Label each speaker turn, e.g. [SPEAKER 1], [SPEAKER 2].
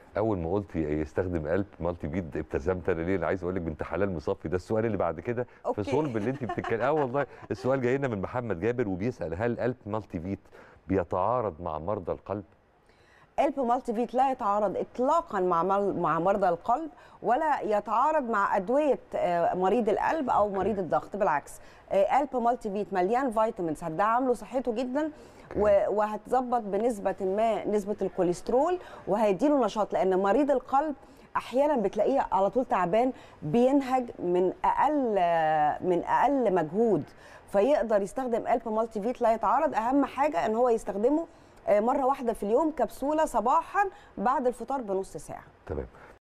[SPEAKER 1] اول ما قلت يستخدم قلب مالتي فيت ابتسمت انا ليه انا عايز اقول لك بنت حلال مصفي ده السؤال اللي بعد كده في
[SPEAKER 2] أوكي.
[SPEAKER 1] صلب اللي انت بتتكلم اه والله السؤال جاي لنا من محمد جابر وبيسال هل قلب مالتي فيت بيتعارض مع مرضى القلب
[SPEAKER 2] قلب مالتي فيت لا يتعارض اطلاقا مع مل- مع مرضى القلب ولا يتعارض مع ادويه آه، مريض القلب او مريض الضغط بالعكس آه، قلب مالتي فيت مليان فيتامينز هتدعم له صحته جدا و- وهتظبط بنسبه ما نسبه الكوليسترول وهيديله نشاط لان مريض القلب احيانا بتلاقيه على طول تعبان بينهج من اقل آه، من اقل مجهود فيقدر يستخدم قلب مالتي فيت لا يتعارض اهم حاجه ان هو يستخدمه آه، مره واحده في اليوم كبسوله صباحا بعد الفطار بنص ساعه
[SPEAKER 1] تمام